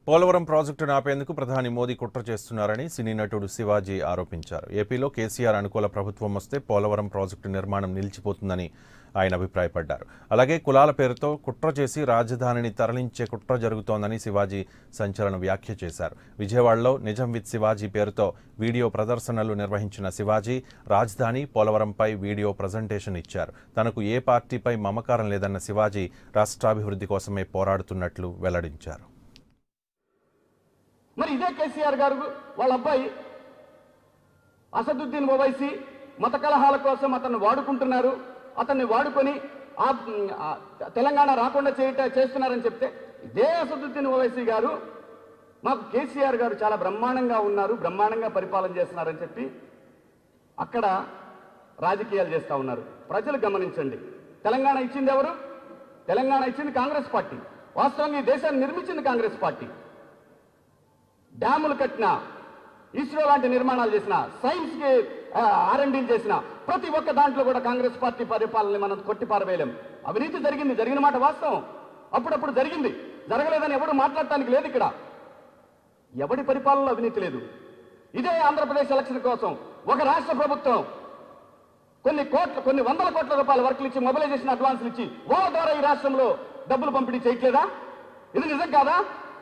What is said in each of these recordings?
పోలవరం ప్రాజెక్టును ఆపేందుకు ప్రధాని మోదీ కుట్ర చేస్తున్నారని సినీ నటుడు శివాజీ ఆరోపించారు ఏపీలో కేసీఆర్ అనుకూల ప్రభుత్వం వస్తే పోలవరం ప్రాజెక్టు నిర్మాణం నిలిచిపోతుందని ఆయన అభిప్రాయపడ్డారు అలాగే కులాల పేరుతో కుట్ర చేసి రాజధానిని తరలించే కుట్ర జరుగుతోందని శివాజీ సంచలన వ్యాఖ్య చేశారు విజయవాడలో నిజం విత్ శివాజీ పేరుతో వీడియో ప్రదర్శనలు నిర్వహించిన శివాజీ రాజధాని పోలవరంపై వీడియో ప్రజెంటేషన్ ఇచ్చారు తనకు ఏ పార్టీపై మమకారం లేదన్న శివాజీ రాష్ట్రాభివృద్ధి కోసమే పోరాడుతున్నట్లు వెల్లడించారు మరి ఇదే కేసీఆర్ గారు వాళ్ళ అబ్బాయి అసదుద్దీన్ ఓవైసీ మత కలహాల కోసం అతన్ని వాడుకుంటున్నారు అతన్ని వాడుకొని ఆ ఆ తెలంగాణ రాకుండా చేయట చేస్తున్నారని చెప్తే ఇదే అసదుద్దీన్ ఓవైసీ గారు మాకు కేసీఆర్ గారు చాలా బ్రహ్మాండంగా ఉన్నారు బ్రహ్మాండంగా పరిపాలన చేస్తున్నారని చెప్పి అక్కడ రాజకీయాలు చేస్తూ ఉన్నారు ప్రజలు గమనించండి తెలంగాణ ఇచ్చింది ఎవరు తెలంగాణ ఇచ్చింది కాంగ్రెస్ పార్టీ వాస్తవంగా ఈ దేశాన్ని నిర్మించింది కాంగ్రెస్ పార్టీ డ్యాములు కట్టిన ఇస్రో లాంటి నిర్మాణాలు చేసిన సైన్స్ కి ఆర్ఎండీలు చేసిన ప్రతి ఒక్క దాంట్లో కూడా కాంగ్రెస్ పార్టీ పరిపాలనని మనం కొట్టి పారవేయలేం అవినీతి జరిగింది జరిగిన మాట వాస్తవం అప్పుడప్పుడు జరిగింది జరగలేదని ఎవడు మాట్లాడటానికి లేదు ఇక్కడ ఎవడి పరిపాలనలో అవినీతి లేదు ఇదే ఆంధ్రప్రదేశ్ ఎలక్షన్ కోసం ఒక రాష్ట్ర ప్రభుత్వం కొన్ని కోట్ల కొన్ని వందల కోట్ల రూపాయల వర్కులు ఇచ్చి మొబిలైజేషన్ అడ్వాన్సులు ఇచ్చి ఓ ద్వారా ఈ రాష్ట్రంలో డబ్బులు పంపిణీ చేయట్లేదా ఇది నిజం కాదా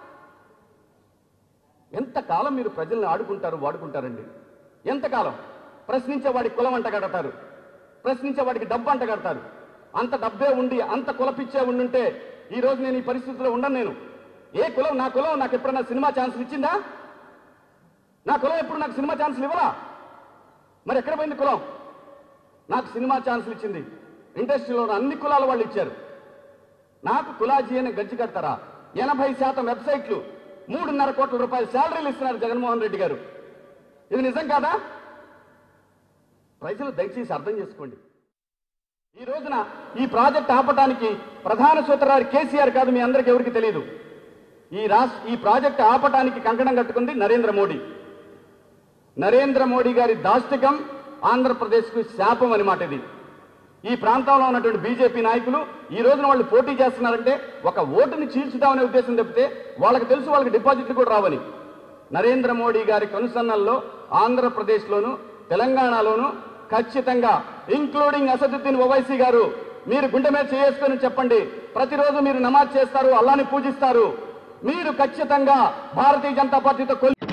ఎంతకాలం మీరు ప్రజల్ని ఆడుకుంటారు వాడుకుంటారండి ఎంతకాలం ప్రశ్నించే వాడికి కులం అంట కడతారు ప్రశ్నించే వాడికి డబ్బు అంట కడతారు అంత డబ్బే ఉండి అంత కులపిచ్చే ఉండుంటే ఈ రోజు నేను ఈ పరిస్థితిలో ఉండను నేను ఏ కులం నా కులం నాకు ఎప్పుడైనా సినిమా ఛాన్సులు ఇచ్చిందా నా కులం ఎప్పుడు నాకు సినిమా ఛాన్సులు ఇవ్వరా మరి ఎక్కడ పోయింది కులం నాకు సినిమా ఛాన్సులు ఇచ్చింది ఇండస్ట్రీలో ఉన్న అన్ని కులాల వాళ్ళు ఇచ్చారు నాకు కులాజీ అని గజ్జి కడతారా ఎనభై శాతం వెబ్సైట్లు మూడున్నర కోట్ల రూపాయల శాలరీలు ఇస్తున్నారు జగన్మోహన్ రెడ్డి గారు ఇది నిజం కాదా ప్రజలు దయచేసి అర్థం చేసుకోండి ఈ రోజున ఈ ప్రాజెక్ట్ ఆపటానికి ప్రధాన సూత్రధారి కేసీఆర్ కాదు మీ అందరికి ఎవరికి తెలియదు ఈ రాష్ట్ర ఈ ప్రాజెక్ట్ ఆపటానికి కంకణం కట్టుకుంది నరేంద్ర మోడీ నరేంద్ర మోడీ గారి దాష్టికం ఆంధ్రప్రదేశ్కు శాపం అని మాట ఇది ఈ ప్రాంతంలో ఉన్నటువంటి బీజేపీ నాయకులు ఈ రోజున వాళ్ళు పోటీ చేస్తున్నారంటే ఒక ఓటుని చీల్చుదామనే ఉద్దేశం చెప్తే వాళ్ళకి తెలుసు వాళ్ళకి డిపాజిట్లు కూడా రావని నరేంద్ర మోడీ గారి కనుసన్నల్లో ఆంధ్రప్రదేశ్లోను తెలంగాణలోను ఖచ్చితంగా ఇంక్లూడింగ్ అసదుద్దీన్ ఓవైసీ గారు మీరు గుండె మీద చేసుకొని చెప్పండి ప్రతిరోజు మీరు నమాజ్ చేస్తారు అల్లాని పూజిస్తారు మీరు ఖచ్చితంగా భారతీయ జనతా పార్టీతో కొలి